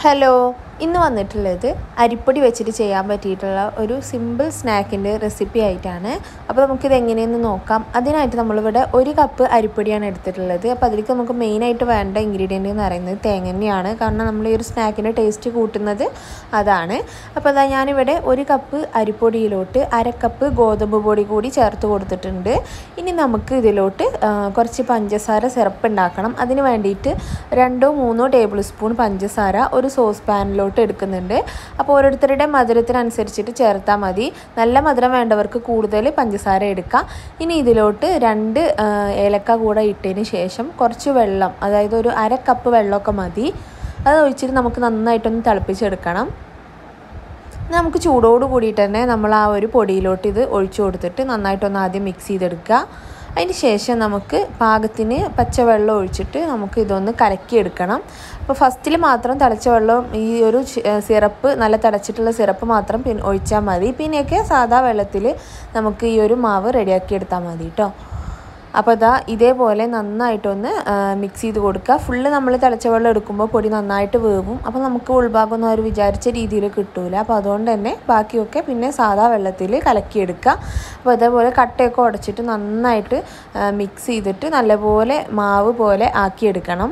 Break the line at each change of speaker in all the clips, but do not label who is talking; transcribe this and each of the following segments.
hello ഇന്ന് വന്നിട്ടുള്ളത് അരിപ്പൊടി വെച്ചിട്ട് ചെയ്യാൻ പറ്റിയിട്ടുള്ള ഒരു സിമ്പിൾ സ്നാക്കിൻ്റെ റെസിപ്പി ആയിട്ടാണ് അപ്പോൾ നമുക്കിത് എങ്ങനെയെന്ന് നോക്കാം അതിനായിട്ട് നമ്മളിവിടെ ഒരു കപ്പ് അരിപ്പൊടിയാണ് എടുത്തിട്ടുള്ളത് അപ്പോൾ അതിലേക്ക് നമുക്ക് മെയിനായിട്ട് വേണ്ട ഇൻഗ്രീഡിയൻ്റ് എന്ന് പറയുന്നത് തേങ്ങ തന്നെയാണ് കാരണം നമ്മൾ ഈ ഒരു സ്നാക്കിൻ്റെ ടേസ്റ്റ് കൂട്ടുന്നത് അതാണ് അപ്പോൾ അതാ ഞാനിവിടെ ഒരു കപ്പ് അരിപ്പൊടിയിലോട്ട് അര കപ്പ് ഗോതമ്പ് പൊടി കൂടി ചേർത്ത് കൊടുത്തിട്ടുണ്ട് ഇനി നമുക്ക് ഇതിലോട്ട് ആ, കുറച്ച് പഞ്ചസാര സിറപ്പ് ഉണ്ടാക്കണം അതിന് വേണ്ടിയിട്ട് രണ്ടോ മൂന്നോ ടേബിൾ സ്പൂൺ പഞ്ചസാര ഒരു സോസ് പാനിലോട്ട് എടുക്കുന്നുണ്ട് അപ്പോൾ ഓരോരുത്തരുടെ മധുരത്തിനനുസരിച്ചിട്ട് ചേർത്താൽ മതി നല്ല മധുരം വേണ്ടവർക്ക് കൂടുതൽ പഞ്ചസാര എടുക്കാം ഇനി ഇതിലോട്ട് രണ്ട് ആ, ഏലക്ക കൂടെ ഇട്ടതിന് ശേഷം കുറച്ച് വെള്ളം അതായത് ഒരു അര കപ്പ് വെള്ളമൊക്കെ മതി അത് ഒഴിച്ചിട്ട് നമുക്ക് നന്നായിട്ടൊന്ന് തിളപ്പിച്ചെടുക്കണം നമുക്ക് ചൂടോട് കൂടിയിട്ട് തന്നെ നമ്മൾ ആ ഒരു പൊടിയിലോട്ട് ഇത് ഒഴിച്ചു കൊടുത്തിട്ട് നന്നായിട്ടൊന്ന് ആദ്യം മിക്സ് ചെയ്തെടുക്കുക അതിന് ശേഷം നമുക്ക് പാകത്തിന് പച്ചവെള്ളം ഒഴിച്ചിട്ട് നമുക്ക് ഇതൊന്ന് കലക്കിയെടുക്കണം അപ്പോൾ ഫസ്റ്റിൽ മാത്രം തിളച്ച വെള്ളം ഈ ഒരു സിറപ്പ് നല്ല തിളച്ചിട്ടുള്ള സിറപ്പ് മാത്രം പിന്നെ ഒഴിച്ചാൽ മതി പിന്നെയൊക്കെ സാധാ വെള്ളത്തിൽ നമുക്ക് ഈ ഒരു മാവ് റെഡിയാക്കി എടുത്താൽ മതി കേട്ടോ അപ്പോൾ ഇതാ ഇതേപോലെ നന്നായിട്ടൊന്ന് മിക്സ് ചെയ്ത് കൊടുക്കുക ഫുള്ള് നമ്മൾ തിളച്ച വെള്ളം എടുക്കുമ്പോൾ പൊടി നന്നായിട്ട് വേവും അപ്പോൾ നമുക്ക് ഉൾഭാഗമൊന്നും അവർ വിചാരിച്ച രീതിയിൽ കിട്ടൂല അപ്പോൾ അതുകൊണ്ട് തന്നെ ബാക്കിയൊക്കെ പിന്നെ സാധാ വെള്ളത്തിൽ കലക്കിയെടുക്കുക അപ്പോൾ ഇതേപോലെ കട്ടയൊക്കെ ഉടച്ചിട്ട് നന്നായിട്ട് മിക്സ് ചെയ്തിട്ട് നല്ലപോലെ മാവ് പോലെ ആക്കിയെടുക്കണം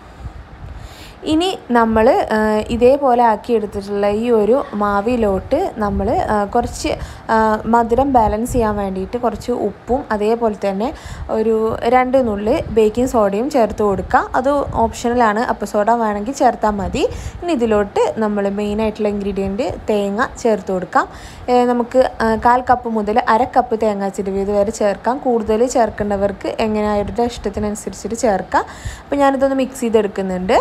ഇനി നമ്മൾ ഇതേപോലെ ആക്കിയെടുത്തിട്ടുള്ള ഈ ഒരു മാവിലോട്ട് നമ്മൾ കുറച്ച് ആ, മധുരം ബാലൻസ് ചെയ്യാൻ വേണ്ടിയിട്ട് കുറച്ച് ഉപ്പും അതേപോലെ തന്നെ ഒരു രണ്ട് നുള്ളി ബേക്കിംഗ് സോഡയും ചേർത്ത് കൊടുക്കുക അത് ഓപ്ഷണലാണ് അപ്പോൾ സോഡ വേണമെങ്കിൽ ചേർത്താൽ മതി ഇനി ഇതിലോട്ട് നമ്മൾ മെയിനായിട്ടുള്ള ഇൻഗ്രീഡിയൻറ്റ് തേങ്ങ ചേർത്ത് കൊടുക്കാം ഏ, നമുക്ക് ആ, കാൽ കപ്പ് മുതൽ അര കപ്പ് തേങ്ങ ചിരുവിയത് വരെ ചേർക്കാം കൂടുതൽ ചേർക്കേണ്ടവർക്ക് എങ്ങനെ അവരുടെ ഇഷ്ടത്തിനനുസരിച്ചിട്ട് ചേർക്കാം അപ്പോൾ ഞാനിതൊന്ന് മിക്സ് ചെയ്തെടുക്കുന്നുണ്ട്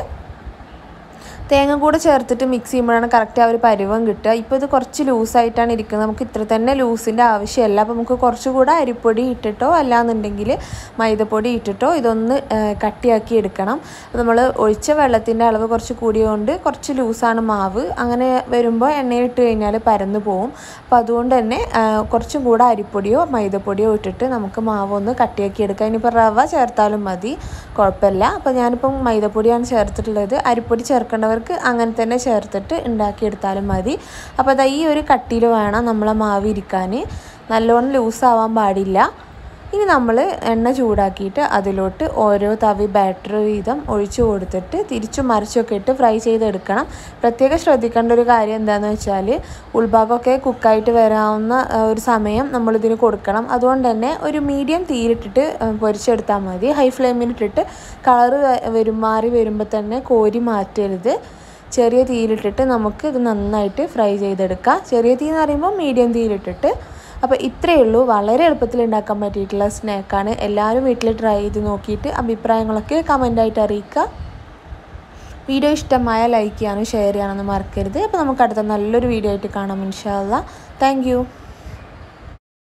തേങ്ങ കൂടെ ചേർത്തിട്ട് മിക്സ് ചെയ്യുമ്പോഴാണ് കറക്റ്റ് ആ ഒരു പരുവം കിട്ടുക ഇപ്പോൾ ഇത് കുറച്ച് ലൂസായിട്ടാണ് ഇരിക്കുന്നത് നമുക്ക് ഇത്ര തന്നെ ലൂസിൻ്റെ ആവശ്യമല്ല അപ്പോൾ നമുക്ക് കുറച്ചുകൂടെ അരിപ്പൊടി ഇട്ടിട്ടോ അല്ലാന്നുണ്ടെങ്കിൽ മൈദപ്പൊടി ഇട്ടിട്ടോ ഇതൊന്ന് ആ, കട്ടിയാക്കി എടുക്കണം അപ്പോൾ നമ്മൾ ഒഴിച്ച വെള്ളത്തിൻ്റെ അളവ് കുറച്ച് കൂടിയതുകൊണ്ട് കുറച്ച് ലൂസാണ് മാവ് അങ്ങനെ വരുമ്പോൾ എണ്ണയിലിട്ട് കഴിഞ്ഞാൽ പരന്നു പോകും അപ്പോൾ അതുകൊണ്ട് തന്നെ ആ, കുറച്ചും കൂടെ അരിപ്പൊടിയോ മൈദപ്പൊടിയോ ഇട്ടിട്ട് നമുക്ക് മാവ് ഒന്ന് കട്ടിയാക്കി എടുക്കാം ഇനിയിപ്പോൾ റവ ചേർത്താലും മതി കുഴപ്പമില്ല അപ്പോൾ ഞാനിപ്പം മൈദപ്പൊടിയാണ് ചേർത്തിട്ടുള്ളത് അരിപ്പൊടി ചേർക്കേണ്ടവർക്ക് അങ്ങനെ തന്നെ ചേർത്തിട്ട് ഉണ്ടാക്കിയെടുത്താലും മതി അപ്പോൾ അതാ ഈ ഒരു കട്ടിയിൽ വേണം നമ്മളെ മാവ് ഇരിക്കാൻ നല്ലോണം ലൂസാവാൻ പാടില്ല ഇനി നമ്മൾ എണ്ണ ചൂടാക്കിയിട്ട് അതിലോട്ട് ഓരോ തവി ബാറ്റർ വീതം ഒഴിച്ചു കൊടുത്തിട്ട് തിരിച്ചും മറിച്ചൊക്കെ ഇട്ട് ഫ്രൈ ചെയ്തെടുക്കണം പ്രത്യേകം ശ്രദ്ധിക്കേണ്ട ഒരു കാര്യം എന്താണെന്ന് വെച്ചാൽ ഉൾഭാഗമൊക്കെ കുക്കായിട്ട് വരാവുന്ന ആ, ഒരു സമയം നമ്മളിതിന് കൊടുക്കണം അതുകൊണ്ട് തന്നെ ഒരു മീഡിയം തീയിലിട്ടിട്ട് ആ, പൊരിച്ചെടുത്താൽ മതി ഹൈ ഫ്ലെയിമിലിട്ടിട്ട് കളറ് വരും മാറി വരുമ്പോൾ തന്നെ കോരി മാറ്റരുത് ചെറിയ തീയിലിട്ടിട്ട് നമുക്ക് ഇത് നന്നായിട്ട് ഫ്രൈ ചെയ്തെടുക്കാം ചെറിയ തീ എന്ന് പറയുമ്പോൾ മീഡിയം തീയിലിട്ടിട്ട് അപ്പോൾ ഇത്രയേ ഉള്ളൂ വളരെ എളുപ്പത്തിൽ ഉണ്ടാക്കാൻ പറ്റിയിട്ടുള്ള സ്നാക്കാണ് എല്ലാവരും വീട്ടിൽ ട്രൈ ചെയ്ത് നോക്കിയിട്ട് അഭിപ്രായങ്ങളൊക്കെ കമൻ്റായിട്ട് അറിയിക്കുക വീഡിയോ ഇഷ്ടമായ ലൈക്ക് ചെയ്യാനും ഷെയർ ചെയ്യാനൊന്നും മറക്കരുത് അപ്പോൾ നമുക്ക് അടുത്ത നല്ലൊരു വീഡിയോ ആയിട്ട് കാണാം ഇൻഷാല്ല താങ്ക്